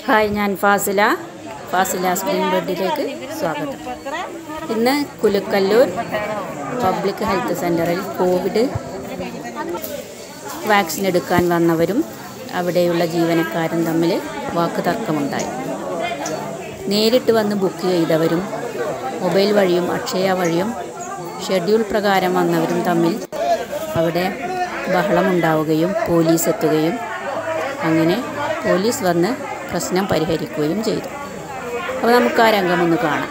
hi ഞാൻ ഫാസില ഫാസില spring ബെഡിലേക്ക് സ്വാഗതം ഇന്ന് കുലുക്കല്ലൂർ പബ്ലിക് ഹെൽത്ത് സെൻ്ററിൽ കോവിഡ് വാക്സിൻ എടുക്കാൻ വന്നവരും അവിടെയുള്ള ജീവനക്കാരും തമ്മിൽ വാക്ക് തർക്കമുണ്ടായി നേരിട്ട് വന്ന് ബുക്ക് ചെയ്തവരും മൊബൈൽ വഴിയും അക്ഷയ വഴിയും ഷെഡ്യൂൾ പ്രകാരം വന്നവരും തമ്മിൽ അവിടെ ബഹളമുണ്ടാവുകയും പോലീസ് എത്തുകയും അങ്ങനെ പോലീസ് വന്ന് പ്രശ്നം പരിഹരിക്കുകയും ചെയ്തു അപ്പോൾ നമുക്ക് ആ രംഗമൊന്ന് കാണാം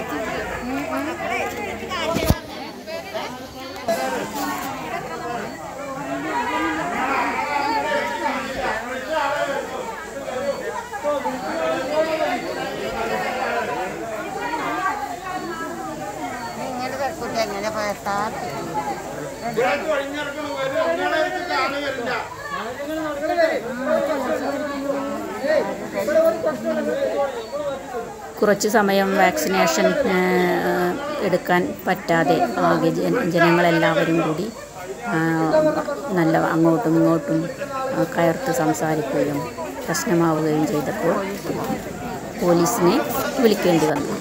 ഇങ്ങനെ കുട്ടി എങ്ങനെ പോയാൽ കുറച്ച് സമയം വാക്സിനേഷൻ ആ, എടുക്കാൻ പറ്റാതെ ആകെ ജന- ജനങ്ങളെല്ലാവരും കൂടി ആ, നല്ല അങ്ങോട്ടും ഇങ്ങോട്ടും ആ, കയർത്ത് സംസാരിക്കുകയും പ്രശ്നമാവുകയും ചെയ്തപ്പോൾ പോലീസിനെ വിളിക്കേണ്ടി വന്നു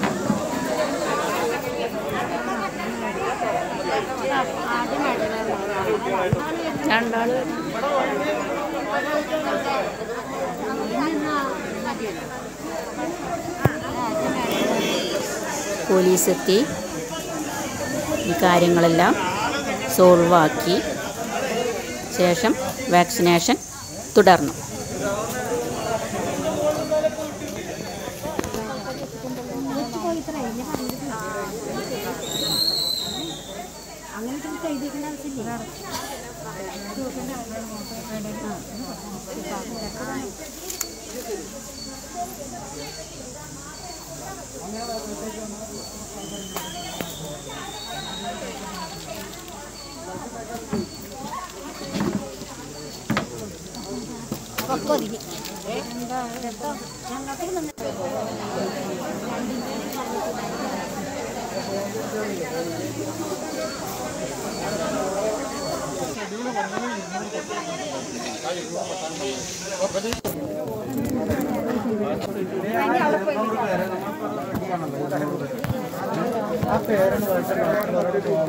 രണ്ടാള് പോലീസ് എത്തി ഈ കാര്യങ്ങളെല്ലാം സോൾവ് ആക്കി ശേഷം വാക്സിനേഷൻ തുടർന്നു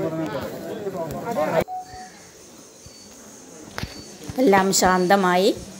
എല്ലാം ശാന്തമായി